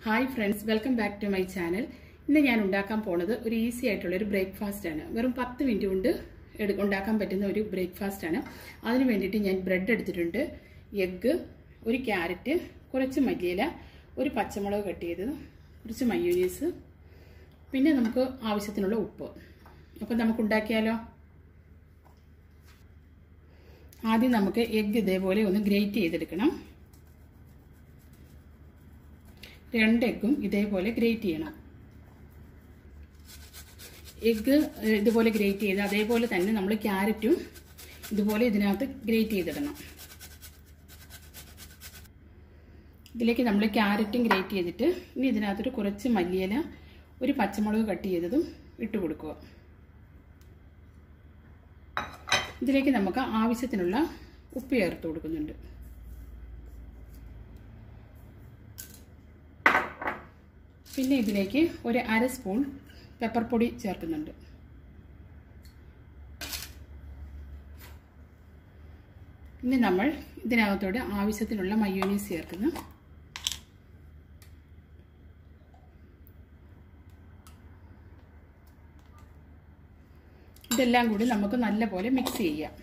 hi friends welcome back to my channel ഇന്ന് ഞാൻ ഉണ്ടാക്കാൻ പോണത് ഒരു ഈസി ആയിട്ടുള്ള ഒരു ബ്രേക്ക്ഫാസ്റ്റ് ആണ് വെറും പത്ത് മിനിറ്റ് കൊണ്ട് എടു- ഉണ്ടാക്കാൻ പറ്റുന്ന ഒരു ബ്രേക്ക്ഫാസ്റ്റ് ആണ് അതിന് വേണ്ടിയിട്ട് ഞാൻ ബ്രെഡ് എടുത്തിട്ടുണ്ട് എഗ്ഗ് ഒരു ക്യാരറ്റ് കുറച്ച് മല്ലിയില ഒരു പച്ചമുളക് കട്ട് ചെയ്തത് കുറച്ച് മയോനീസ് പിന്നെ നമുക്ക് ആവശ്യത്തിനുള്ള ഉപ്പ് അപ്പം നമുക്ക് ഉണ്ടാക്കിയാലോ ആദ്യം നമുക്ക് എഗ്ഗ് ഇതേപോലെ ഒന്ന് ഗ്രേറ്റ് ചെയ്തെടുക്കണം രണ്ട് എഗ്ഗും ഇതേപോലെ ഗ്രേറ്റ് ചെയ്യണം എഗ്ഗ് ഇതുപോലെ ഗ്രേറ്റ് ചെയ്ത് അതേപോലെ തന്നെ നമ്മൾ ക്യാരറ്റും ഇതുപോലെ ഇതിനകത്ത് ഗ്രേറ്റ് ചെയ്തിടണം ഇതിലേക്ക് നമ്മൾ ക്യാരറ്റും ഗ്രേറ്റ് ചെയ്തിട്ട് ഇനി ഇതിനകത്തൊരു കുറച്ച് മല്ലിയില ഒരു പച്ചമുളക് കട്ട് ചെയ്തതും ഇട്ട് കൊടുക്കുക ഇതിലേക്ക് നമുക്ക് ആവശ്യത്തിനുള്ള ഉപ്പ് ചേർത്ത് കൊടുക്കുന്നുണ്ട് പിന്നെ ഇതിലേക്ക് ഒരു അര സ്പൂൺ പെപ്പർ പൊടി ചേർക്കുന്നുണ്ട് ഇനി നമ്മൾ ഇതിനകത്തോട് ആവശ്യത്തിനുള്ള മയോനീസ് ചേർക്കുന്നു ഇതെല്ലാം കൂടി നമുക്ക് നല്ലപോലെ മിക്സ് ചെയ്യാം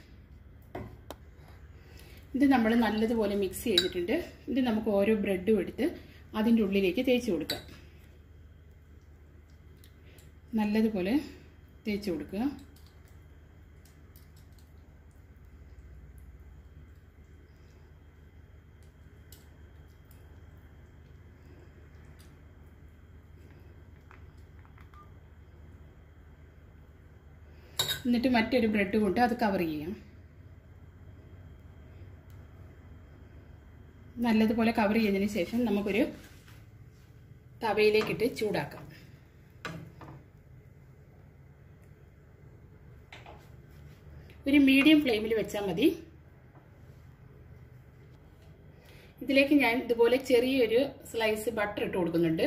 ഇത് നമ്മൾ നല്ലതുപോലെ മിക്സ് ചെയ്തിട്ടുണ്ട് ഇത് നമുക്ക് ഓരോ ബ്രെഡും എടുത്ത് അതിൻ്റെ ഉള്ളിലേക്ക് തേച്ച് കൊടുക്കാം നല്ലതുപോലെ തേച്ച് കൊടുക്കുക എന്നിട്ട് മറ്റൊരു ബ്രെഡ് കൊണ്ട് അത് കവർ ചെയ്യാം നല്ലതുപോലെ കവർ ചെയ്തതിന് ശേഷം നമുക്കൊരു തവയിലേക്കിട്ട് ചൂടാക്കാം ഒരു മീഡിയം ഫ്ലെയിമിൽ വെച്ചാൽ മതി ഇതിലേക്ക് ഞാൻ ഇതുപോലെ ചെറിയൊരു സ്ലൈസ് ബട്ടർ ഇട്ട് കൊടുക്കുന്നുണ്ട്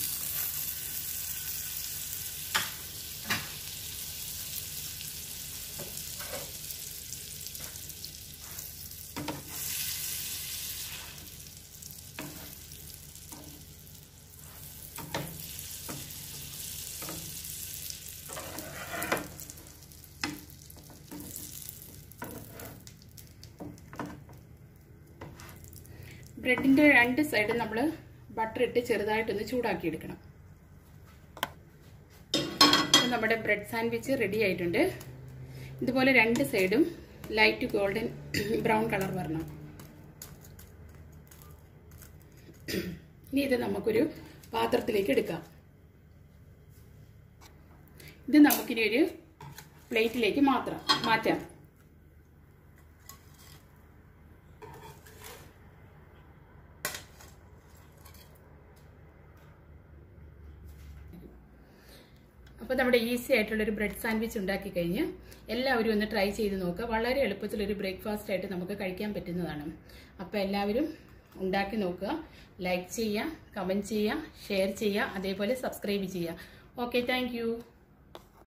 ബ്രെഡിൻ്റെ രണ്ട് സൈഡും നമ്മൾ ബട്ടർ ഇട്ട് ചെറുതായിട്ടൊന്ന് ചൂടാക്കി എടുക്കണം നമ്മുടെ ബ്രെഡ് സാൻഡ്വിച്ച് റെഡി ആയിട്ടുണ്ട് ഇതുപോലെ രണ്ട് സൈഡും ലൈറ്റ് ഗോൾഡൻ ബ്രൗൺ കളർ വരണം ഇനി ഇത് നമുക്കൊരു പാത്രത്തിലേക്ക് എടുക്കാം ഇത് നമുക്കിനി ഒരു പ്ലേറ്റിലേക്ക് മാത്രം മാറ്റാം അപ്പോൾ നമ്മുടെ ഈസി ആയിട്ടുള്ളൊരു ബ്രെഡ് സാൻഡ്വിച്ച് ഉണ്ടാക്കി കഴിഞ്ഞ് എല്ലാവരും ഒന്ന് ട്രൈ ചെയ്ത് നോക്കുക വളരെ എളുപ്പത്തിലൊരു ബ്രേക്ക്ഫാസ്റ്റ് ആയിട്ട് നമുക്ക് കഴിക്കാൻ പറ്റുന്നതാണ് അപ്പോൾ എല്ലാവരും ഉണ്ടാക്കി നോക്കുക ലൈക്ക് ചെയ്യുക കമൻറ്റ് ചെയ്യുക ഷെയർ ചെയ്യുക അതേപോലെ സബ്സ്ക്രൈബ് ചെയ്യുക ഓക്കെ താങ്ക്